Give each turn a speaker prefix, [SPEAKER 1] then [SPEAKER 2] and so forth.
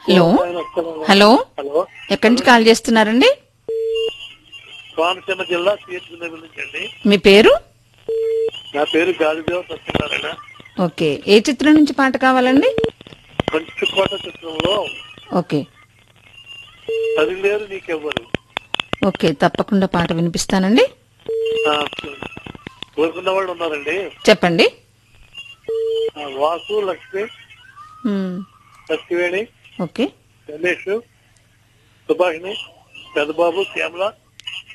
[SPEAKER 1] Hello hello
[SPEAKER 2] hello
[SPEAKER 1] ఎక్కడి నుంచి call చేస్తున్నారండి
[SPEAKER 2] కోనసీమ జిల్లా తీర్చుకునేవి నుంచి అండి
[SPEAKER 1] మీ పేరు
[SPEAKER 2] నా పేరు గాలిదేవ సత్యనారాయణ
[SPEAKER 1] ఓకే ఏ చిత్రం నుంచి పాట కావాలండి
[SPEAKER 2] పంచుకోట చిత్రంలో
[SPEAKER 1] ఓకే
[SPEAKER 2] అది లేరు నీకెవ్వరు
[SPEAKER 1] ఓకే తప్పకుండా పాట వినిపిస్తానండి
[SPEAKER 2] ఆ, కోరుకున్న వాళ్ళు ఉన్నారండి
[SPEAKER 1] చెప్పండి
[SPEAKER 2] ఆ, వాసు లక్ష్మి
[SPEAKER 1] మ్మ్.
[SPEAKER 2] సత్యవేణి
[SPEAKER 1] ఓకే
[SPEAKER 2] రమేష్ సుభాషిణి పెద్దబాబు శ్యామల